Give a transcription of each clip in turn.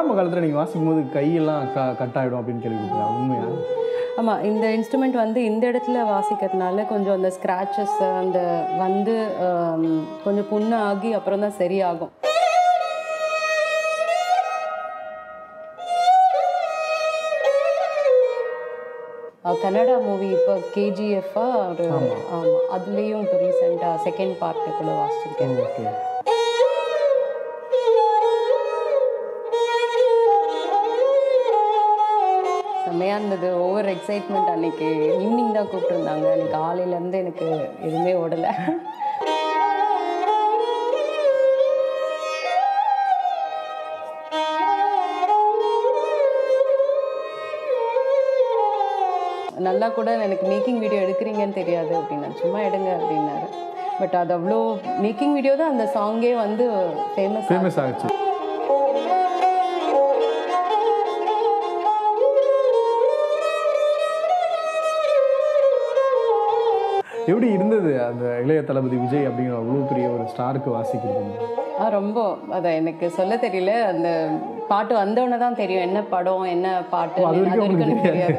ஆரம்ப காலத்தில் நீங்கள் வாசிக்கும் போது கையெல்லாம் க கட் ஆகிடும் அப்படின்னு கேள்விப்பட்டேன் உண்மையா ஆமாம் இந்த இன்ஸ்ட்ருமெண்ட் வந்து இந்த இடத்துல வாசிக்கிறதுனால கொஞ்சம் அந்த ஸ்க்ராச்சஸ் அந்த வந்து ஆம், கொஞ்சம் புண்ணு ஆகி அப்புறம் தான் சரியாகும் அஹ், கன்னடா மூவி இப்போ கேஜிஎஃபா ஒரு ஆமாம் அதுலேயும் இப்போ ரீசெண்டாக செகண்ட் பார்ட்டு கூட வாசிச்சிருக்கேன் ஓகே செம்மையாக இருந்தது ஓவர் எக்ஸைட்மெண்ட் அன்னைக்கு ஈவினிங் தான் கூப்பிட்டுருந்தாங்க அன்னைக்கு காலையிலேருந்து எனக்கு எதுவுமே ஓடலை நல்லா கூட எனக்கு மேக்கிங் வீடியோ எடுக்கிறீங்கன்னு தெரியாது அப்படின்னா சும்மா எடுங்க அப்படின்னாரு பட் அது அவ்வளோ மேக்கிங் வீடியோ தான் அந்த சாங்கே வந்து ஃபேமஸ் ஃபேமஸ் ஆச்சு எப்படி இருந்தது அந்த இளைய தளபதி விஜய் அப்படிங்கிற அவ்வளோ பெரிய ஒரு ஸ்டாருக்கு வாசிக்கிறது ஆ ரொம்ப அதை எனக்கு சொல்ல தெரியல அந்த பாட்டு வந்தவொடனே தான் தெரியும் என்ன படம் என்ன பாட்டு அது வரைக்கும் உங்களுக்கு எனக்கு தெரியாது.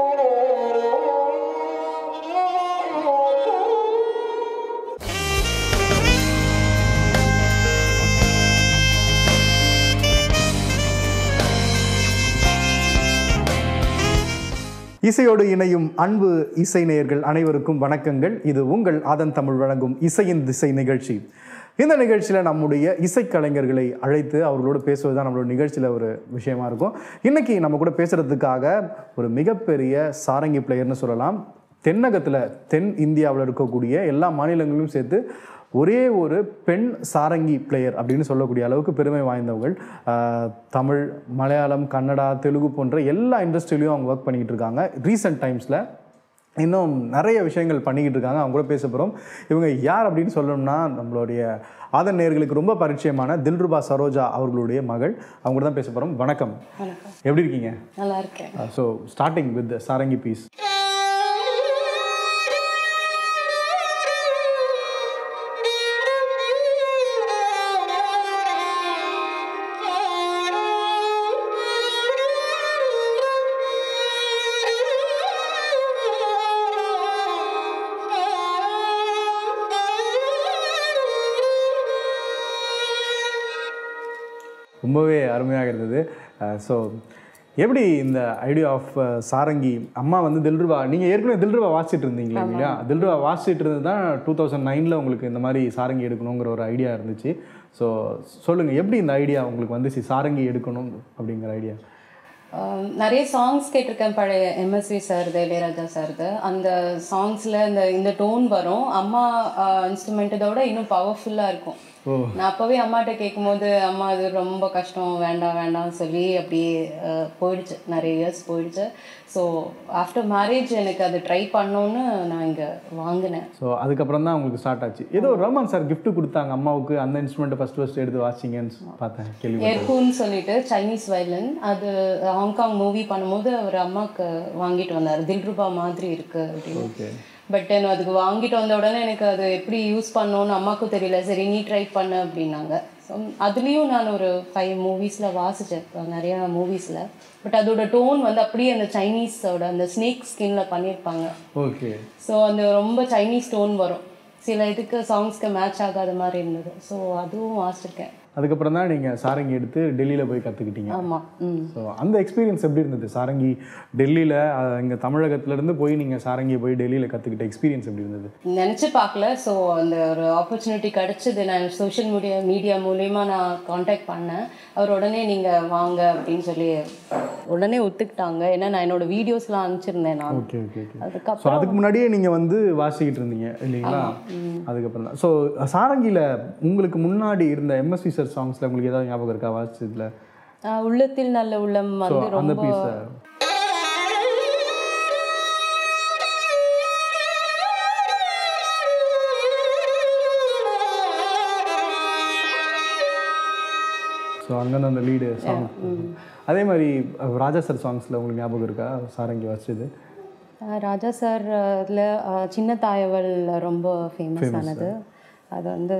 இசையோடு இணையும் அன்பு இசை நேயர்கள் அனைவருக்கும் வணக்கங்கள் இது உங்கள் ஆதன் தமிழ் வழங்கும் இசையின் திசை நிகழ்ச்சி இந்த நிகழ்ச்சியில் நம்முடைய இசைக்கலைஞர்களை அழைத்து அவர்களோடு பேசுவது தான் நம்மளோட நிகழ்ச்சியில் ஒரு விஷயமா இருக்கும் இன்னைக்கு நம்ம கூட பேசுறதுக்காக ஒரு மிகப்பெரிய சாரங்கி பிளேயர்னு சொல்லலாம் தென்னகத்தில் தென் இந்தியாவில் இருக்கக்கூடிய எல்லா மாநிலங்களிலும் சேர்த்து ஒரே ஒரு பெண் சாரங்கி பிளேயர் அப்படின்னு சொல்லக்கூடிய அளவுக்கு பெருமை வாய்ந்தவர்கள் ஆஹ், தமிழ் மலையாளம் கன்னடா தெலுங்கு போன்ற எல்லா இண்டஸ்ட்ரியிலையும் அவங்க ஒர்க் பண்ணிக்கிட்டு இருக்காங்க ரீசெண்ட் டைம்ஸில் இன்னும் நிறைய விஷயங்கள் பண்ணிக்கிட்டு இருக்காங்க அவங்க கூட பேச போகிறோம் இவங்க யார் அப்படின்னு சொல்லணும்னா நம்மளுடைய ஆதன் நேயர்களுக்கு ரொம்ப பரிச்சயமான தில்ருபா சரோஜா அவர்களுடைய மகள் அவங்க கூட தான் பேச போகிறோம் வணக்கம் வணக்கம் எப்படி இருக்கீங்க நல்லா இருக்கேன் so starting with sarangi piece ரொம்பவே அருமையாக இருந்தது ஸோ எப்படி இந்த ஐடியா ஆஃப் சாரங்கி அம்மா வந்து தில்ருபா நீங்கள் ஏற்கனவே தில்ருபா வாசிச்சுட்டு இருந்தீங்களா இல்லையா தில்ருபா வாசிச்சுட்டு இருந்தது தான் டூ தௌசண்ட் நைனில் உங்களுக்கு இந்த மாதிரி சாரங்கி எடுக்கணுங்கிற ஒரு ஐடியா இருந்துச்சு ஸோ சொல்லுங்கள் எப்படி இந்த ஐடியா உங்களுக்கு வந்துச்சு சாரங்கி எடுக்கணும் அப்படிங்கிற ஐடியா ஆம், நிறைய சாங்ஸ் கேட்டிருக்கேன் பழைய எம்எஸ்வி சார்து இளையராஜா சார்து அந்த சாங்ஸில் இந்த இந்த டோன் வரும் அம்மா இன்ஸ்ட்ருமெண்ட் இதோட இன்னும் பவர்ஃபுல்லாக இருக்கும் ஓ நான் அப்போவே அம்மாட்ட கேட்கும்போது அம்மா அது ரொம்ப கஷ்டம் வேண்டாம் வேண்டாம்னு சொல்லி அப்படியே அஹ், போயிடுச்சு நிறைய இயர்ஸ் போயிடுச்சு ஸோ ஆஃப்டர் மேரேஜ் எனக்கு அது ட்ரை பண்ணோன்னு நான் இங்கே வாங்கினேன் ஸோ அதுக்கப்புறம் தான் உங்களுக்கு ஸ்டார்ட் ஆச்சு ஏதோ ரஹ்மான் சார் gift கொடுத்தாங்க அம்மாவுக்கு அந்த இன்ஸ்ட்ருமெண்ட்டை ஃபஸ்ட் ஃபஸ்ட் எடுத்து வாசிங்கன்னு பார்த்தேன் கேள்வி ஏர்கூன்னு சொல்லிட்டு சைனீஸ் வயலின் அது ஹாங்காங் மூவி பண்ணும்போது அவர் அம்மாவுக்கு வாங்கிட்டு வந்தார் தில்ருபா மாதிரி இருக்கு அப்படின்னு ஓகே பட் எனக்கு அதுக்கு வாங்கிட்டு வந்த உடனே எனக்கு அது எப்படி யூஸ் பண்ணணும்னு அம்மாவுக்கும் தெரியல சரி நீ ட்ரை பண்ணு அப்படின்னாங்க ஸோ அதுலேயும் நான் ஒரு ஃபைவ் மூவிஸில் வாசித்தேன் நிறையா மூவிஸில் பட் அதோட டோன் வந்து அப்படியே அந்த சைனீஸோட அந்த ஸ்னேக் ஸ்கின்ல பண்ணியிருப்பாங்க ஓகே ஸோ அந்த ரொம்ப சைனீஸ் டோன் வரும் சில இதுக்கு சாங்ஸ்க்கு மேட்ச் ஆகாத மாதிரி இருந்தது ஸோ அதுவும் வாசிச்சிருக்கேன் அதுக்கப்புறம் தான் நீங்கள் சாரங்கி எடுத்து டெல்லியில் போய் கற்றுக்கிட்டீங்க ஆமாம் ம் ஸோ அந்த எக்ஸ்பீரியன்ஸ் எப்படி இருந்தது சாரங்கி டெல்லியில் இங்கே தமிழகத்துலேருந்து போய் நீங்கள் சாரங்கி போய் டெல்லியில் கற்றுக்கிட்ட எக்ஸ்பீரியன்ஸ் எப்படி இருந்தது நினச்சி பார்க்கல ஸோ அந்த ஒரு ஆப்பர்ச்சுனிட்டி கிடச்சிது நான் சோஷியல் மீடியா மீடியா மூலயமா நான் காண்டாக்ட் பண்ணேன் அவர் உடனே நீங்கள் வாங்க அப்படின்னு சொல்லி உடனே ஒத்துக்கிட்டாங்க ஏன்னா நான் என்னோட வீடியோஸ்லாம் அனுப்பிச்சிருந்தேன் நான் ஓகே ஓகே ஓகே ஸோ அதுக்கப்புறம் அதுக்கு முன்னாடியே நீங்கள் வந்து வாசிக்கிட்டு இருந்தீங்க இல்லைங்களா அதுக்கப்புறம் தான் ஸோ சாரங்கியில் உங்களுக்கு முன்னாடி இருந்த எம்எஸ்வி சார் சாங்ஸில் உங்களுக்கு ஏதாவது ஞாபகம் இருக்கா வாசிச்சதுல ஆஹ், உள்ளத்தில் நல்ல உள்ளம் ஸோ வந்து அந்த ரொம்ப பீஸை ஸோ அங்கேருந்து அந்த லீடு சாங் அதே மாதிரி அஹ், ராஜா சார் சாங்ஸில் உங்களுக்கு ஞாபகம் இருக்கா சாரங்கி வாசிச்சது ஆஹ், ராஜா சார் அதில் சின்ன தாயவள் ரொம்ப ஃபேமஸ் ஆனது அது வந்து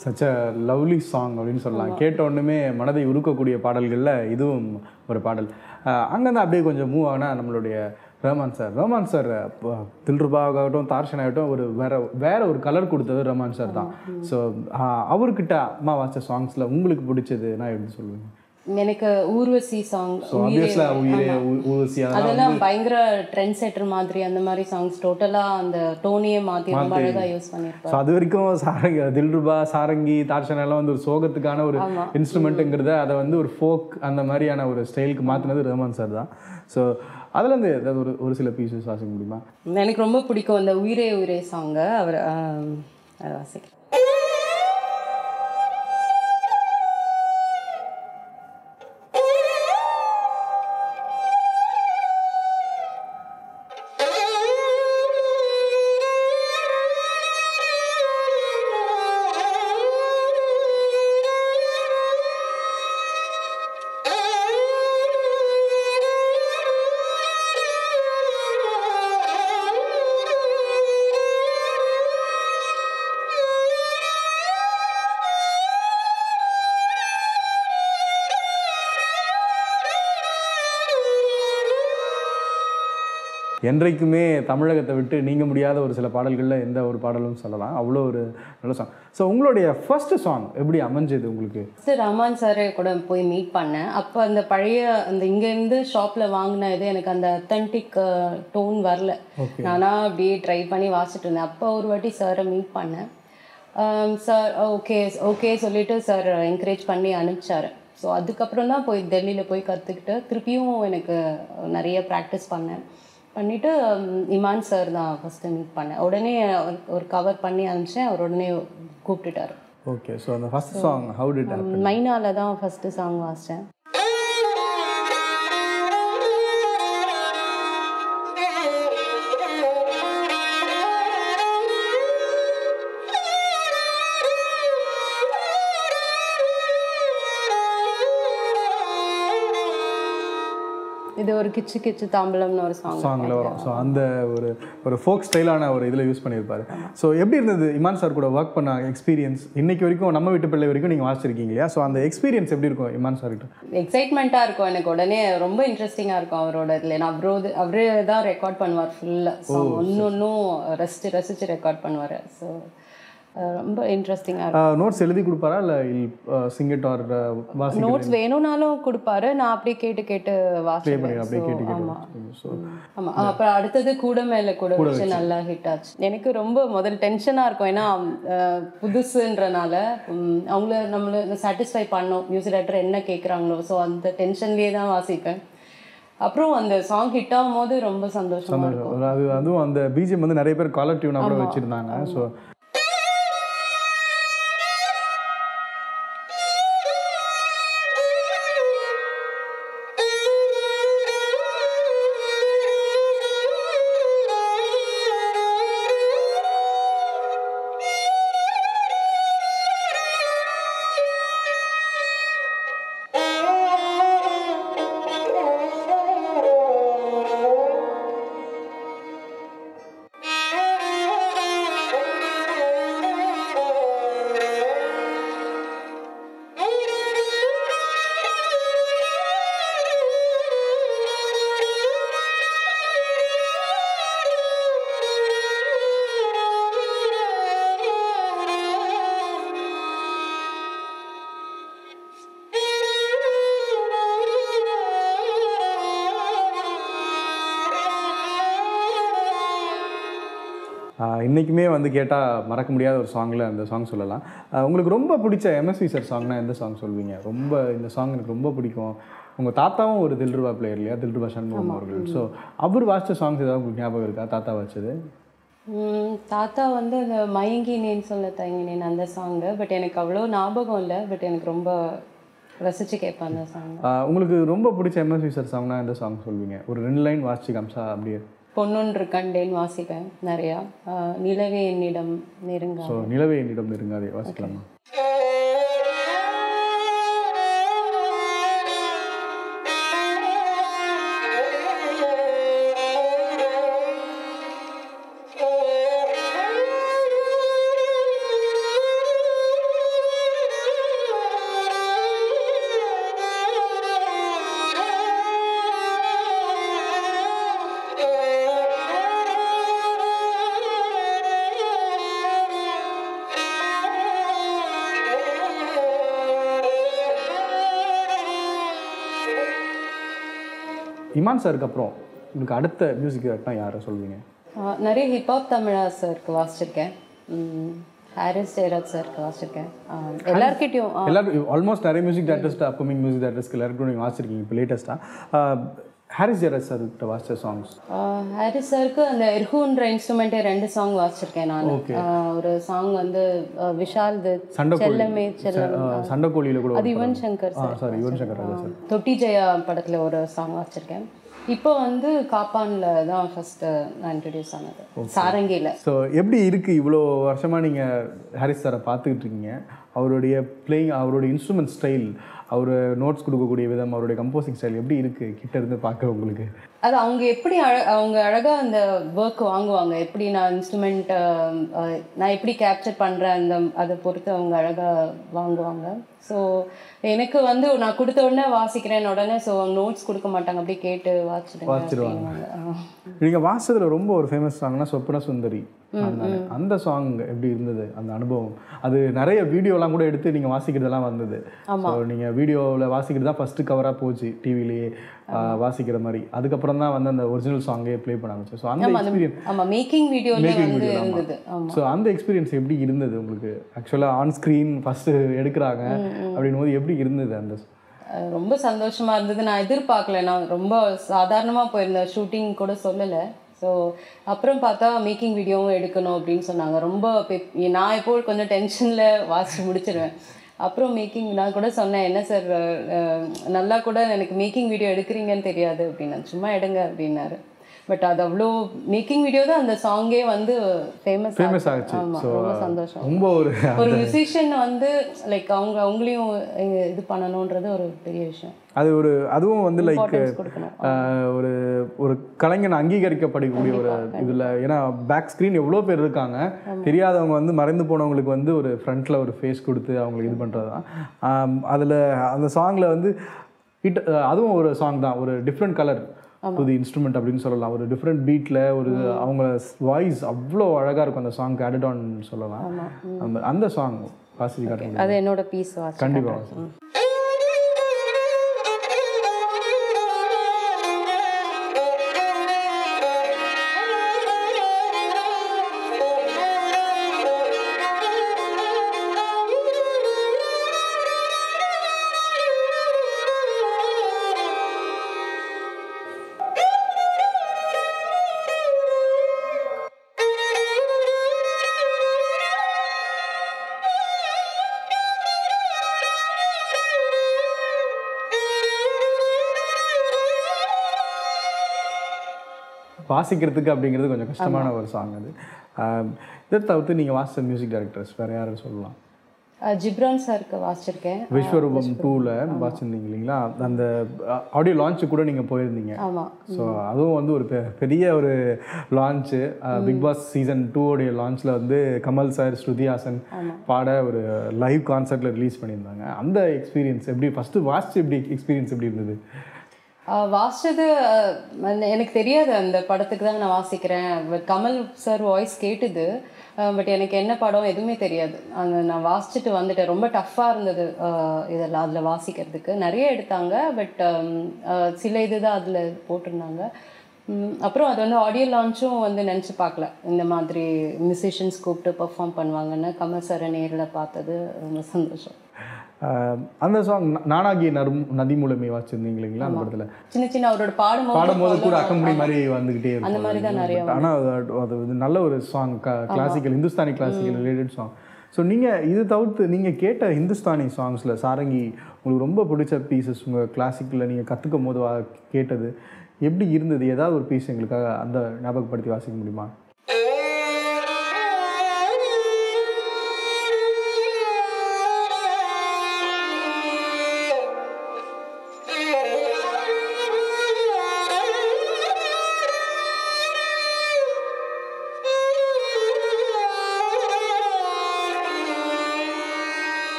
சச் அ லவ்லி சாங் அப்படின்னு சொல்லலாம் கேட்ட உடனே மனதை உருக்கக்கூடிய பாடல்களில் இதுவும் ஒரு பாடல் அஹ் அங்கேருந்து அப்படியே கொஞ்சம் மூவ் ஆனா நம்மளுடைய ரஹ்மான் சார் ரஹ்மான் சார் தில்ருபா ஆகட்டும் தார்ஷன் ஆகட்டும் ஒரு வேற வேற ஒரு கலர் கொடுத்தது ரஹ்மான் சார் தான் ஸோ அவர்கிட்ட அம்மா வாச்ச சாங்ஸில் உங்களுக்கு பிடிச்சது நான் எப்படி சொல்லுவேன் எனக்கு ஊர்வசி சாங் ஸோ ஆப்வியஸ்லாக உயிரே ஊ- ஊர்வசி அதெல்லாம் அதெல்லாம் பயங்கர ட்ரெண்ட் செட்டர் மாதிரி அந்த மாதிரி சாங்ஸ் டோட்டலா அந்த டோனியே மாத்தி ரொம்ப அழகா யூஸ் பண்ணியிருப்பாரு ஸோ அது வரைக்கும் சாரங்கி தில்ருபா சாரங்கி தார்ஷன் எல்லாம் வந்து ஒரு சோகத்துக்கான ஒரு இன்ஸ்ட்ருமெண்ட்டுங்கிறத அதை வந்து ஒரு ஃபோக் அந்த மாதிரியான ஒரு ஸ்டைலுக்கு மாற்றினது ரஹ்மான் சார் தான் ஸோ அதுலேருந்து ஏதாவது ஒரு ஒரு சில பீசஸ் வாசிக்க முடியுமா எனக்கு ரொம்ப பிடிக்கும் அந்த உயிரே உயிரே சாங்க அவர் ஆம், அதை வாசிக்கிறேன் என்றைக்குமே தமிழகத்தை விட்டு நீங்க முடியாத ஒரு சில பாடல்களில் எந்த ஒரு பாடலும் சொல்லலாம் அவ்வளோ ஒரு நல்ல சாங் ஸோ உங்களுடைய ஃபர்ஸ்ட் சாங் எப்படி அமைஞ்சது உங்களுக்கு ஃபஸ்ட்டு ரஹ்மான் சாரை கூட போய் மீட் பண்ணேன் அப்போ அந்த பழைய அந்த இங்கேருந்து ஷாப்பில் வாங்கின இது எனக்கு அந்த அத்தன்டிக் டோன் வரல நானா அப்படியே ட்ரை பண்ணி வாசிட்டு இருந்தேன் அப்போ ஒரு வாட்டி சாரை மீட் பண்ணேன் சார் ஓகே ஓகே சொல்லிட்டு சார் என்கரேஜ் பண்ணி அனுப்பிச்சாரு ஸோ அதுக்கப்புறம் தான் போய் டெல்லியில் போய் கற்றுக்கிட்டு திருப்பியும் எனக்கு நிறைய ப்ராக்டிஸ் பண்ணேன் பண்ணிவிட்டு இமான் சார் தான் ஃபஸ்ட்டு மீட் பண்ணேன் உடனே ஒரு- ஒரு கவர் பண்ணி அனுப்பிச்சேன் அவர் உடனே கூப்பிட்டுட்டாரு ஓகே ஸோ அந்த ஃபர்ஸ்ட் சாங் ஹவு டிட் மைனால தான் ஃபஸ்ட்டு சாங் வாசித்தேன் இது ஒரு கிச்சு கிச்சு தாம்பலம்னு ஒரு சாங் சாங்கில் வரும் ஸோ அந்த ஒரு ஒரு ஃபோக் ஸ்டைலான ஒரு இதில் யூஸ் பண்ணியிருப்பாரு ஸோ எப்படி இருந்தது இமான் சார் கூட ஒர்க் பண்ண எக்ஸ்பீரியன்ஸ் இன்னைக்கு வரைக்கும் நம்ம வீட்டு பிள்ளை வரைக்கும் நீங்கள் வாசிச்சிருக்கீங்க இல்லையா ஸோ அந்த எக்ஸ்பீரியன்ஸ் எப்படி இருக்கும் இமான் சார் கிட்ட எக்ஸைட்மெண்ட்டாக இருக்கும் எனக்கு உடனே ரொம்ப இன்ட்ரெஸ்டிங்காக இருக்கும் அவரோட இதில் நான் அவரோ அவரே தான் ரெக்கார்ட் பண்ணுவார் ஃபுல்லாக ஸோ ஒன்று ஒன்றும் ரசித்து ரசித்து ரெக்கார்ட் பண்ணுவார் ஸோ ரொம்ப இன்ட்ரெஸ்டிங்காக இருக்கும் நோட்ஸ் எழுதி கொடுப்பாரா இல்லை சிங்கட் ஆர் வாசி நோட்ஸ் வேணும்னாலும் கொடுப்பாரு நான் அப்படியே கேட்டு கேட்டு வாசிப்பேன் அப்படியே கேட்டு So, ஆமா கேட்டு ஸோ ஆமா அப்புறம் அடுத்தது கூட மேல கூட வச்சு நல்லா ஹிட் ஆச்சு எனக்கு ரொம்ப முதல் டென்ஷனா இருக்கும் ஏன்னா அஹ், புதுசுன்றனால உம், அவங்கள நம்மள சாட்டிஸ்ஃபை பண்ணோம் மியூசிக் டைரக்டர் என்ன கேட்குறாங்களோ ஸோ அந்த டென்ஷன்லேயே தான் வாசிப்பேன் அப்புறம் அந்த சாங் ஹிட் ஆகும் போது ரொம்ப சந்தோஷமா இருக்கும் அது அதுவும் அந்த பிஜிஎம் வந்து நிறைய பேர் காலர் டியூனாக கூட வச்சுருந்தாங்க ஸோ ஆஹ் இன்னைக்குமே வந்து கேட்டால் மறக்க முடியாத ஒரு சாங்கில் அந்த சாங் சொல்லலாம் ஆஹ் உங்களுக்கு ரொம்ப பிடிச்ச எம்எஸ்வி சார் சாங்னா எந்த சாங் சொல்வீங்க ரொம்ப இந்த சாங் எனக்கு ரொம்ப பிடிக்கும் உங்கள் தாத்தாவும் ஒரு தில்ருபா பிளேயர் இல்லையா தில்ருபா சண்முகம் அவர்கள் ஸோ அவர் வாசித்த சாங்ஸ் ஏதாவது உங்களுக்கு ஞாபகம் இருக்கா தாத்தா வாச்சது உம், தாத்தா வந்து அந்த மயங்கினேன்னு சொல்ல தயங்கினேன் அந்த சாங்கு பட் எனக்கு அவ்வளோ ஞாபகம் இல்லை பட் எனக்கு ரொம்ப ரசிச்சு கேட்பேன் அந்த சாங் ஆஹ் உங்களுக்கு ரொம்ப பிடிச்ச எம்எஸ்வி சார் சாங்னா எந்த சாங் சொல்வீங்க ஒரு ரெண்டு லைன் வாசிச்சு காமிச்சா அப்படியே பொன்னொன்று கண்டேன் வாசிப்பேன் நிறையா ஆஹ் நிலவே என்னிடம் நெருங்க ஸோ நிலவே என்னிடம் நெருங்காதே வாசிக்கலாமா Thank you. இமான் சாருக்கு அப்புறம் உங்களுக்கு அடுத்த மியூசிக் டேரக்டர்னா யாரை சொல்வீங்க ஆஹ் நிறைய ஹிப்ஹாப் தமிழா சாருக்கு வாசிச்சிருக்கேன் ம், ஹாரிஸ் ஜெயராஜ் சாருக்கு வாசிச்சிருக்கேன் ஆஹ் எல்லார்கிட்டயும் ஆஹ் எல்லாரும் ஆல்மோஸ்ட் நிறைய மியூசிக் டேரக்டர்ஸ்ட் அப்கமிங் மியூசிக் டேரக்டர்ஸ்க்கு எல்லாருக்கும் நீங்கள் வாசிச்சிருக்கீங்க இப்போ லேட்டஸ்ட்டாக ஹாரிஸ் ஜெயராஜ் சார்கிட்ட வாசிச்ச சாங்ஸ் ஆஹ் ஹாரிஸ் சாருக்கு அந்த எர்ஹூன்ற இன்ஸ்ட்ருமெண்ட்டே ரெண்டு சாங் வாசிச்சிருக்கேன் நான் ஒரு சாங் வந்து ஆஹ் விஷால்து சண்டைக்கோழி. செல்லமே செல்லம் சண்டைக்கோழியில் கூட அது யுவன் சங்கர் ஆ சாரி யுவன் சங்கர் ராஜா சார் தொட்டி ஜெயா படத்துல ஒரு சாங் வச்சிருக்கேன் இப்போ வந்து காப்பான்ல தான் ஃபர்ஸ்ட் நான் இன்ட்ரடியூஸ் ஆனது சாரங்கில ஸோ எப்படி இருக்குது இவ்வளோ வருஷமாக நீங்கள் ஹாரிஸ் சாரை பார்த்துக்கிட்டு இருக்கீங்க அவருடைய பிளேயிங் அவருடைய இன்ஸ்ட்ருமெண்ட் ஸ்டைல் அவர் நோட்ஸ் கொடுக்கக்கூடிய விதம் அவருடைய கம்போசிங் ஸ்டைல் எப்படி இருக்குது கிட்ட இருந்து பார்க்க உங்களுக்கு அது அவங்க எப்படி அழ அவங்க அழகா அந்த ஒர்க் வாங்குவாங்க எப்படி நான் இன்ஸ்ட்ருமெண்ட் நான் எப்படி கேப்சர் பண்றேன் அந்த அதை பொறுத்து அவங்க அழகா வாங்குவாங்க ஸோ எனக்கு வந்து நான் கொடுத்த உடனே வாசிக்கிறேன் உடனே ஸோ நோட்ஸ் கொடுக்க மாட்டாங்க அப்படியே கேட்டு வாசிடுங்க வாசிடுவாங்க. அப்படின்னுவாங்க. ஆ. நீங்கள் வாசத்துல ரொம்ப ஒரு ஃபேமஸ் சாங்னா சொப்பன சுந்தரி அந்த- அந்த சாங் எப்படி இருந்தது அந்த அனுபவம் அது நிறைய வீடியோலாம் கூட எடுத்து நீங்கள் வாசிக்கிறதெல்லாம் வந்தது ஸோ நீங்கள் வீடியோவில் வாசிக்கிறது தான் ஃபஸ்ட்டு கவராக போச்சு டிவிலேயே வாசிக்கிற மாதிரி அதுக்கப்புறம் தான் வந்து அந்த ஒரிஜினல் சாங்கே ப்ளே பண்ண ஆரம்பிச்சு ஸோ அந்த எக்ஸ்பீரியன்ஸ் ஆமா மேக்கிங் வீடியோல வந்து இருந்தது ஆமா ஸோ அந்த எக்ஸ்பீரியன்ஸ் எப்படி இருந்தது உங்களுக்கு ஆக்சுவலாக ஆன் ஸ்க்ரீன் ஃபஸ்ட்டு எடுக்கிறாங்க அப்படின்னும் போது எப்படி இருந்தது அந்த அஹ் ரொம்ப சந்தோஷமா இருந்தது நான் எதிர்பார்க்கல நான் ரொம்ப சாதாரணமா போயிருந்தேன் ஷூட்டிங் கூட சொல்லலை ஸோ அப்புறம் பார்த்தா மேக்கிங் வீடியோவும் எடுக்கணும் அப்படின்னு சொன்னாங்க ரொம்ப பெப்- நான் இப்போ கொஞ்சம் டென்ஷனில் வாசிச்சு முடிச்சிருவேன் அப்புறம் மேக்கிங் நான் கூட சொன்னேன் என்ன சார் நல்லா கூட எனக்கு மேக்கிங் வீடியோ எடுக்கிறீங்கன்னு தெரியாது அப்படின்னா சும்மா எடுங்க அப்படின்னாரு பட் அது அவ்வளோ மேக்கிங் வீடியோ தான் அந்த சாங்கே வந்து ஃபேமஸ் ஃபேமஸ் ஆச்சு ஆமா ஸோ ரொம்ப சந்தோஷம் ரொம்ப ஒரு ஒரு மியூசிஷியன் வந்து லைக் அவங்க அவங்களையும் இங்க இது பண்ணணுன்றது ஒரு பெரிய விஷயம் அது ஒரு அதுவும் வந்து லைக் இம்பார்ட்டன்ஸ் கொடுக்கணும் ஒரு ஒரு கலைஞன் அங்கீகரிக்கப்படக்கூடிய ஒரு இதில் ஏன்னா பேக் ஸ்க்ரீன் எவ்வளோ பேர் இருக்காங்க தெரியாதவங்க வந்து மறைந்து போனவங்களுக்கு வந்து ஒரு ஃப்ரண்ட்டில் ஒரு ஃபேஸ் கொடுத்து அவங்களுக்கு இது பண்ணுறது தான் அதில் அந்த சாங்கில் வந்து இட் அதுவும் ஒரு சாங் தான் ஒரு டிஃப்ரெண்ட் கலர் புது இன்ஸ்ட்ருமெண்ட் அப்படின்னு சொல்லலாம் ஒரு டிஃப்ரெண்ட் பீட்டில் ஒரு அவங்க வாய்ஸ் அவ்வளோ அழகாக இருக்கும் அந்த சாங் ஆடட் ஆன் சொல்லலாம் அந்த அந்த சாங் வாசி காட்ட முடியும் அது என்னோட பீஸ் வாட்ச் கண்டிப்பாக வாசிக்கிறதுக்கு அப்படிங்கிறது கொஞ்சம் கஷ்டமான ஒரு சாங் அது ஆம், இதை தவிர்த்து நீங்கள் வாசித்த மியூசிக் டைரக்டர்ஸ் வேறு யாரும் சொல்லலாம் ஜிப்ரான் சாருக்கு வாசிச்சிருக்கேன் விஸ்வரூபம் டூவில் வாசிச்சிருந்தீங்க இல்லைங்களா அந்த ஆடியோ லான்ச்சு கூட நீங்கள் போயிருந்தீங்க ஆமா ஸோ அதுவும் வந்து ஒரு பெ- பெரிய ஒரு லான்ச்சு பிக் பாஸ் சீசன் டூவோடைய லான்ச்சில் வந்து கமல் சார் ஸ்ருதிஹாசன் பாட ஒரு லைவ் கான்சர்ட்டில் ரிலீஸ் பண்ணியிருந்தாங்க அந்த எக்ஸ்பீரியன்ஸ் எப்படி ஃபஸ்ட்டு வாசிச்சு எப்படி எக்ஸ்பீரியன்ஸ் எப்படி இருந்தது ஆஹ் வாசிச்சது ஆஹ் அந்த- எனக்கு தெரியாது அந்த படத்துக்கு தான் நான் வாசிக்கிறேன் பட் கமல் சார் வாய்ஸ் கேட்டுது பட் எனக்கு என்ன படம் எதுவுமே தெரியாது அங்கே நான் வாசிச்சுட்டு வந்துட்டேன் ரொம்ப டஃப்பாக இருந்தது ஆஹ் இதெல்லாம் அதில் வாசிக்கிறதுக்கு நிறைய எடுத்தாங்க பட் சில இது தான் அதில் போட்டிருந்தாங்க உம், அப்புறம் அது வந்து ஆடியோ லான்ச்சும் வந்து நினச்சி பார்க்கல இந்த மாதிரி மியூசிஷியன்ஸ் கூப்பிட்டு பெர்ஃபார்ம் பண்ணுவாங்கன்னு கமல் சாரை நேரில் பார்த்தது ரொம்ப சந்தோஷம் ஆஹ் அந்த சாங் நானாகிய நரும் நதி மூலமே வாசிச்சிருந்தீங்க இல்லைங்களா அந்த படத்தில் சின்ன சின்ன அவரோட பாடும்போது பாடும்போது கூட அக்கம்படி மாதிரி வந்துகிட்டே அந்த மாதிரி தான் நிறைய இருக்கும் ஆனால் அது அது வந்து நல்ல ஒரு song classical Hindustani classical related song so நீங்கள் இது தவிர்த்து நீங்கள் கேட்ட ஹிந்துஸ்தானி சாங்ஸில் சாரங்கி உங்களுக்கு ரொம்ப பிடிச்ச பீசஸ் உங்கள் கிளாசிக்கில் நீங்கள் கற்றுக்கும் போது வா- கேட்டது எப்படி இருந்தது ஏதாவது ஒரு பீஸ் எங்களுக்காக அந்த ஞாபகப்படுத்தி வாசிக்க முடியுமா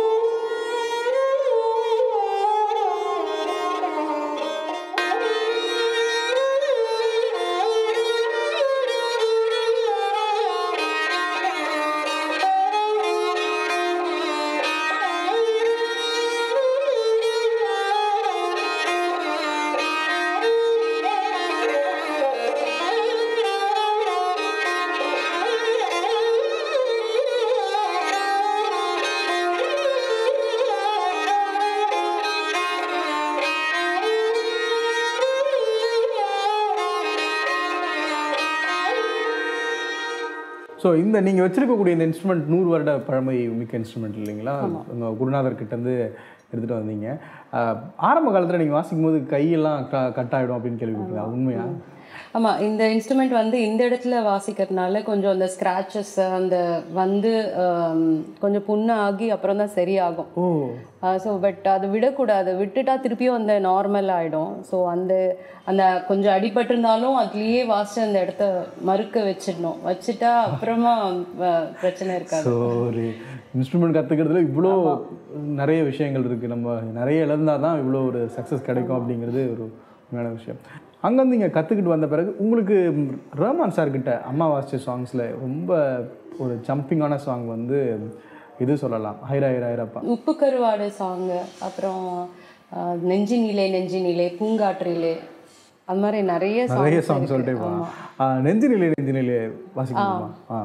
Thank you. ஸோ இந்த நீங்கள் வச்சிருக்கக்கூடிய இந்த இன்ஸ்ட்ருமெண்ட் நூறு வருட பழமை மிக்க இன்ஸ்ட்ருமெண்ட் இல்லைங்களா உங்கள் குருநாதர் கிட்டேருந்து எடுத்துகிட்டு வந்தீங்க ஆஹ், ஆரம்ப காலத்தில் நீங்கள் வாசிக்கும் போது கையெல்லாம் க கட் ஆகிடும் அப்படின்னு கேள்விப்பட்டீங்க உண்மையா ஆமா இந்த இன்ஸ்ட்ருமெண்ட் வந்து இந்த இடத்துல வாசிக்கிறதுனால கொஞ்சம் அந்த ஸ்க்ராச்சஸ் அந்த வந்து ஆம், கொஞ்சம் புண்ணு ஆகி அப்புறம் தான் சரியாகும் ஓ ஸோ பட் அதை விடக்கூடாது விட்டுட்டா திருப்பியும் அந்த நார்மல் ஆகிடும் ஸோ அந்த அந்த கொஞ்சம் அடிபட்டிருந்தாலும் அதுலேயே வாசிச்சு அந்த இடத்த மறுக்க வச்சிடணும் வச்சுட்டா அப்புறமா அஹ், பிரச்சனை இருக்காது ஸோ ஒரு இன்ஸ்ட்ருமெண்ட் கற்றுக்கிறதுல இவ்வளோ நிறைய விஷயங்கள் இருக்குது நம்ம நிறைய இழந்தால் தான் இவ்வளோ ஒரு சக்ஸஸ் கிடைக்கும் அப்படிங்கிறது ஒரு உண்மையான விஷயம் அங்கேருந்து இங்கே கற்றுக்கிட்டு வந்த பிறகு உங்களுக்கு ம், ரஹ்மான் சார்கிட்ட அம்மா வாசிச்ச சாங்ஸில் ரொம்ப ஒரு ஜம்பிங்கான சாங் வந்து இது சொல்லலாம் ஹைரா ஹைரா ஹைராப்பா உப்பு கருவாடு சாங்கு அப்புறம் அஹ், நெஞ்சினிலே நெஞ்சினிலே பூங்காற்றிலே அது மாதிரி நிறைய நிறைய songs சாங் இருக்கு. சொல்லிட்டே ஆமா. போகலாம் நெஞ்சு நிலை நெஞ்சு நிலை வாசிக்க முடியுமா ஆ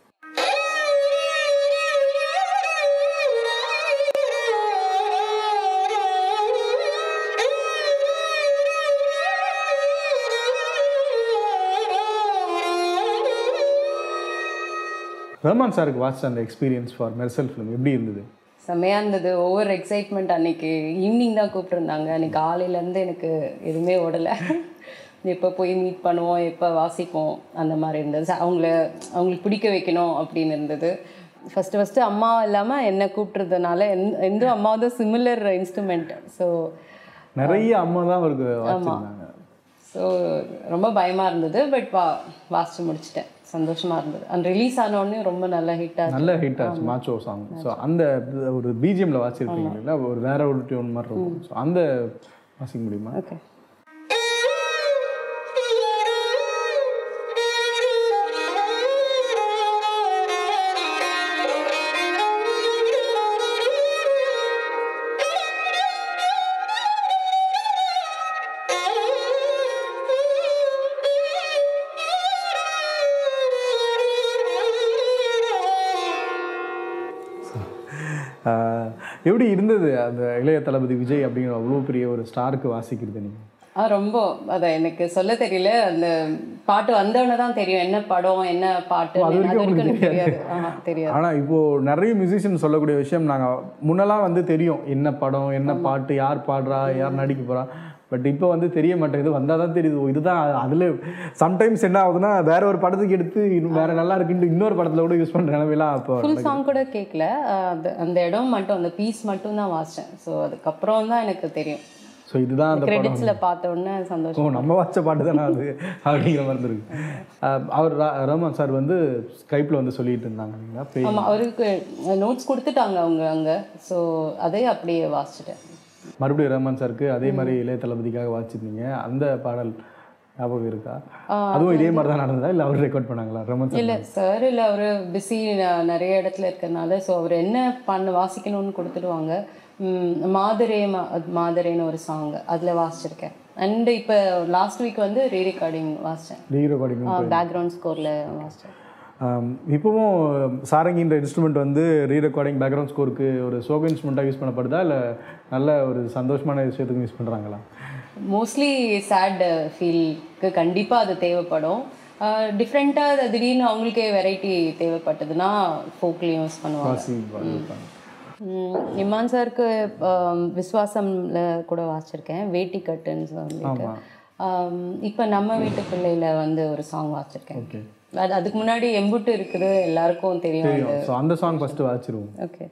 ரஹ்மான் சாருக்கு வாசிச்ச அந்த எக்ஸ்பீரியன்ஸ் ஃபார் மெர்சல் ஃபிலிம் எப்படி இருந்தது செம்மையா இருந்தது ஓவர் எக்ஸைட்மெண்ட் அன்னைக்கு ஈவினிங் தான் கூப்பிட்டுருந்தாங்க அன்னைக்கு காலையிலேருந்து எனக்கு எதுவுமே ஓடலை எப்போ போய் மீட் பண்ணுவோம் எப்போ வாசிப்போம் அந்த மாதிரி இருந்தது ச- அவங்கள அவங்களுக்கு பிடிக்க வைக்கணும் அப்படின்னு இருந்தது ஃபஸ்ட்டு ஃபஸ்ட்டு அம்மா இல்லாமல் என்னை கூப்பிட்றதுனால எந் எந்த அம்மாவது சிமிலர் இன்ஸ்ட்ருமெண்ட் ஸோ நிறைய அம்மா தான் அவருக்கு வாசிச்சிருந்தாங்க ஸோ ரொம்ப பயமாக இருந்தது பட் வா வாசிச்சு முடிச்சிட்டேன் சந்தோஷமாக இருந்தது அந்த ரிலீஸ் ஆன உடனே ரொம்ப நல்ல ஹிட்டாக நல்ல ஹிட் ஆச்சு மாச்சோ சாங் ஸோ அந்த ஒரு பிஜிஎம்ல வாசிச்சிருப்பீங்க இல்லைங்களா ஒரு வேற ஒரு டியூன் மாதிரி இருக்கும் ஸோ அந்த வாசிக்க முடியுமா ஓகே ஆஹ் எப்படி இருந்தது அந்த இளைய தளபதி விஜய் அப்படிங்கிற அவ்வளோ பெரிய ஒரு ஸ்டாருக்கு வாசிக்கிறது நீங்கள் ஆ ரொம்ப அதை எனக்கு சொல்ல தெரியல அந்த பாட்டு வந்தவொடனே தான் தெரியும் என்ன படம் என்ன பாட்டு அது அது வரைக்கும் வரைக்கும் எனக்கு உங்களுக்கு தெரியாது ஆஹா, தெரியாது ஆனால் இப்போ நிறைய மியூசிஷியன் சொல்லக்கூடிய விஷயம் நாங்கள் முன்னெல்லாம் வந்து தெரியும் என்ன படம் என்ன பாட்டு யார் பாடுறா யார் நடிக்க போறா பட் இப்போ வந்து தெரிய மாட்டேங்குது வந்தால் தான் தெரியுது ஓ, இதுதான் அதில் சம்டைம்ஸ் என்ன ஆகுதுன்னா வேற ஒரு படத்துக்கு எடுத்து இன்னும் வேற நல்லா இருக்குன்ட்டு இன்னொரு படத்தில் கூட யூஸ் பண்ணுற நிலமையெல்லாம் இப்போ ஃபுல் சாங் கூட கேட்கல ஆஹ் அது அந்த இடம் மட்டும் அந்த பீஸ் மட்டும் தான் வாசித்தேன் ஸோ அதுக்கப்புறம் தான் எனக்கு தெரியும் ஸோ இதுதான் அந்த படம் கிரெடிட்ஸில் பார்த்த உடனே ஓ சந்தோஷம் நம்ம வாச்ச பாட்டு தானே அது அப்படிங்கிற மாதிரி இருக்கு அஹ் அவர் ரா- ரஹ்மான் சார் வந்து ஸ்கைப்பில் வந்து சொல்லிட்டு இருந்தாங்க இல்லைங்களா பேய் ஆமாம் அவருக்கு நோட்ஸ் கொடுத்துட்டாங்க அவங்க அங்கே ஸோ அதே அப்படியே வாசிச்சிட்டேன் மறுபடியும் ரஹ்மான் சாருக்கு அதே மாதிரி இளைய தளபதிக்காக வாசிச்சிருந்தீங்க அந்த பாடல் ஞாபகம் இருக்கா அதுவும் இதே மாதிரி தான் நடந்ததா இல்லை அவர் ரெக்கார்ட் பண்ணாங்களா ரஹ்மான் சார் இல்லை சார் இல்லை அவர் பிஸி நிறைய இடத்துல இருக்கறனால ஸோ அவர் என்ன பண்ண வாசிக்கணும்னு கொடுத்துடுவாங்க ம், மாதரே மா மாதரேன்னு ஒரு சாங் அதில் வாசிச்சிருக்கேன் அண்ட் இப்போ லாஸ்ட் வீக் வந்து ரீ ரெக்கார்டிங் வாசித்தேன் ரீ ரெக்கார்டிங் பேக்ரவுண்ட் ஸ்கோரில் வாசித்தேன் இப்போவும் சாரங்கின்ற இன்ஸ்ட்ருமெண்ட் வந்து ரீ ரெக்கார்டிங் பேக்ரவுண்ட் ஸ்கோருக்கு ஒரு சோக இன்ஸ்ட்ருமெண்ட்டாக யூஸ் பண்ணப்படுதா இல்லை நல்ல ஒரு சந்தோஷமான விஷயத்துக்கு யூஸ் பண்ணுறாங்களா மோஸ்ட்லி சேட் ஃபீல்க்கு கண்டிப்பாக அது தேவைப்படும் டிஃப்ரெண்ட்டாக திடீர்னு அவங்களுக்கே வெரைட்டி தேவைப்பட்டதுன்னா ஃபோக்லேயும் யூஸ் பண்ணுவாங்க வாசி பாடியிருப்பாங்க. ம், இமான் சாருக்கு ஆம், விஸ்வாசம்ல கூட வாசிச்சிருக்கேன் வேட்டி கட்டுன்னு சொல்லிட்டு இப்போ நம்ம வீட்டு பிள்ளையில வந்து ஒரு சாங் வாசிச்சிருக்கேன் ஓகே அது அதுக்கு முன்னாடி எம்புட்டு இருக்குது எல்லாருக்கும் தெரியும் அது தெரியும் ஸோ அந்த சாங் ஃபஸ்ட்டு வாசிச்சிருவோம் ஓகே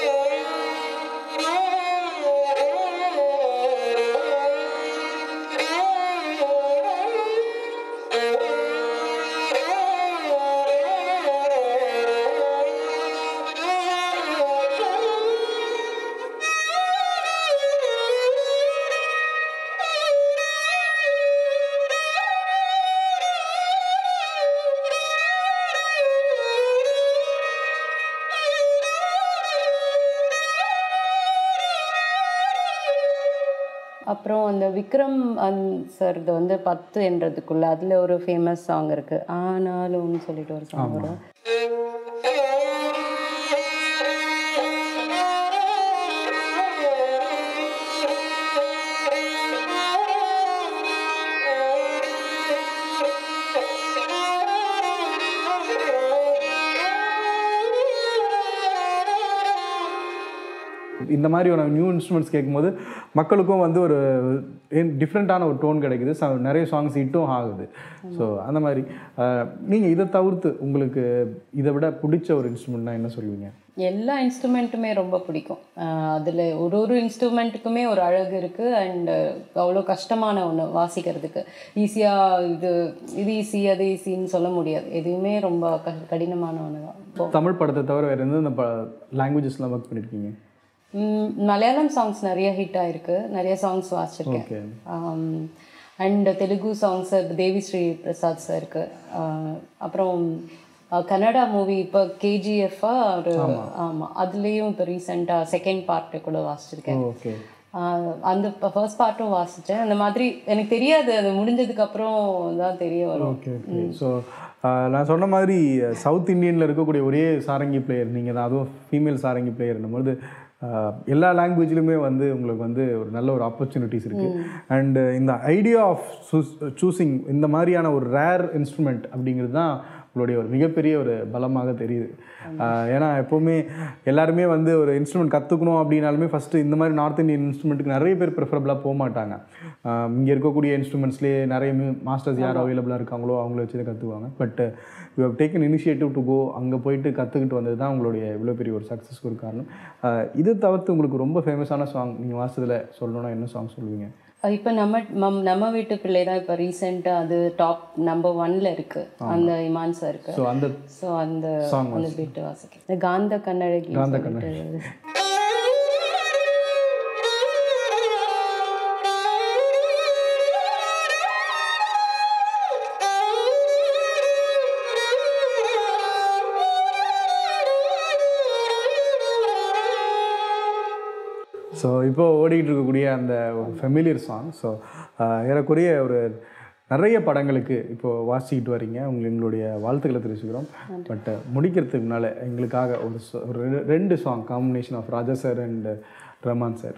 அப்புறம் அந்த விக்ரம் சார் இது வந்து பத்து என்றதுக்குள்ள அதுல ஒரு ஃபேமஸ் சாங் இருக்கு ஆனாலும்னு சொல்லிட்டு ஒரு சாங் வரும் இந்த மாதிரி ஒரு நியூ இன்ஸ்ட்ருமெண்ட்ஸ் கேட்கும்போது மக்களுக்கும் வந்து ஒரு டிஃப்ரெண்ட்டான ஒரு டோன் கிடைக்குது ச- நிறைய சாங்ஸ் ஹிட்டும் ஆகுது ஸோ அந்த மாதிரி நீங்கள் இதை தவிர்த்து உங்களுக்கு இதை விட பிடிச்ச ஒரு இன்ஸ்ட்ருமெண்ட்னா என்ன சொல்லுவீங்க எல்லா இன்ஸ்ட்ருமெண்ட்டுமே ரொம்ப பிடிக்கும் அதில் ஒரு ஒரு இன்ஸ்ட்ருமெண்ட்டுக்குமே ஒரு அழகு இருக்குது அண்ட் அவ்வளோ கஷ்டமான ஒன்று வாசிக்கிறதுக்கு ஈஸியாக இது இது ஈஸி அது ஈஸின்னு சொல்ல முடியாது எதுவுமே ரொம்ப க கடினமான ஒன்று தான் இப்போ தமிழ் படத்தை தவிர வேறு எந்த ப லாங்குவேஜஸ்லாம் ஒர்க் பண்ணியிருக்கீங்க ம், மலையாளம் சாங்ஸ் நிறைய ஹிட் ஆயிருக்கு நிறைய சாங்ஸ் வாசிச்சிருக்கேன் okay and Telugu songs Devi Sri Prasad சாருக்கு அப்புறம் அஹ், கன்னடா மூவி இப்போ கேஜிஎஃபா ஒரு ஆமாம் அதுலேயும் இப்போ ரீசெண்டாக செகண்ட் பார்ட்டு கூட வாசிச்சிருக்கேன் ஓகே ஆஹ் அந்த ஃபர்ஸ்ட் பார்ட்டும் வாசித்தேன் அந்த மாதிரி எனக்கு தெரியாது அது முடிஞ்சதுக்கு அப்புறம் தான் தெரிய வரும் ஓகே ஓகே ஸோ நான் சொன்ன மாதிரி சவுத் இந்தியனில் இருக்கக்கூடிய ஒரே சாரங்கி பிளேயர் நீங்கள் தான் அதுவும் ஃபீமேல் சாரங்கி பிளேயர்னும் போது ஆஹ், எல்லா லாங்குவேஜ்லையுமே வந்து உங்களுக்கு வந்து ஒரு நல்ல ஒரு ஆப்பர்ச்சுனிட்டிஸ் இருக்குது அண்ட் இந்த ஐடியா ஆஃப் சூஸிங் இந்த மாதிரியான ஒரு ரேர் இன்ஸ்ட்ருமெண்ட் அப்படிங்கிறது தான் உங்களுடைய ஒரு மிகப்பெரிய ஒரு பலமாக தெரியுது ஆஹ், ஏன்னா எப்போவுமே எல்லாருமே வந்து ஒரு இன்ஸ்ட்ருமெண்ட் கற்றுக்கணும் அப்படின்னாலுமே ஃபஸ்ட்டு இந்த மாதிரி நார்த் இந்தியன் இன்ஸ்ட்ருமெண்ட்டுக்கு நிறைய பேர் ப்ரிஃபரபுளாக போக மாட்டாங்க இங்கே இருக்கக்கூடிய இன்ஸ்ட்ருமெண்ட்ஸ்லேயே நிறைய மாஸ்டர்ஸ் யார் அவைலபிளாக இருக்காங்களோ அவங்கள வச்சு தான் கற்றுக்குவாங்க but you have taken initiative to go அங்கே போயிட்டு கற்றுக்கிட்டு வந்தது தான் உங்களுடைய இவ்வளோ பெரிய ஒரு சக்ஸஸ்க்கு ஒரு காரணம் ஆஹ், இது தவிர்த்து உங்களுக்கு ரொம்ப ஃபேமஸான சாங் நீங்கள் வாசத்தில் சொல்லணும்னா என்ன சாங் சொல்லுவீங்க இப்போ நம்ம மம் நம்ம வீட்டு பிள்ளை தான் இப்போ ரீசெண்டாக அது டாப் நம்பர் ஒன்ல இருக்கு அந்த இமான் சாருக்கு ஸோ அந்த ஸோ அந்த Song அந்த பீட்டு வாசிக்க இந்த காந்த கண்ணழகி காந்த சொல்லிட்டு ஸோ இப்போ ஓடிக்கிட்டு இருக்கக்கூடிய அந்த ஒரு ஃபெமிலியர் சாங் ஸோ ஏறக்குறைய ஒரு நிறைய படங்களுக்கு இப்போ வாசிக்கிட்டு வரீங்க உங்களுக்கு எங்களுடைய வாழ்த்துக்களை தெரிவிச்சுக்கிறோம் பட் முடிக்கிறதுக்கு முன்னால் எங்களுக்காக ஒரு so- ஒரு ரெ- ரெண்டு song combination of Raja sir and Rahman sir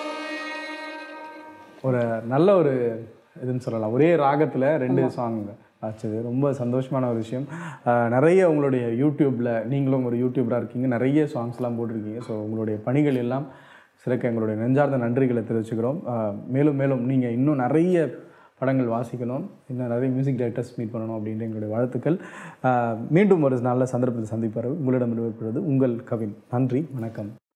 ஒரு நல்ல ஒரு இதுன்னு சொல்லலாம் ஒரே ராகத்தில் ரெண்டு சாங் ஆச்சது ரொம்ப சந்தோஷமான ஒரு விஷயம் ஆஹ் நிறைய உங்களுடைய யூடியூப்பில் நீங்களும் ஒரு யூடியூபராக இருக்கீங்க நிறைய சாங்ஸ்லாம் போட்டிருக்கீங்க ஸோ உங்களுடைய பணிகள் எல்லாம் சிறக்க எங்களுடைய நெஞ்சார்ந்த நன்றிகளை தெரிவிச்சுக்கிறோம் ஆஹ் மேலும் மேலும் நீங்கள் இன்னும் நிறைய படங்கள் வாசிக்கணும் இன்னும் நிறைய மியூசிக் டைரக்டர்ஸ் மீட் பண்ணணும் அப்படின்ற எங்களுடைய வாழ்த்துக்கள் ஆஹ் மீண்டும் ஒரு நல்ல சந்தர்ப்பத்தை சந்திப்பார் உங்களிடம் விடுவிப்பது உங்கள் கவின் நன்றி வணக்கம்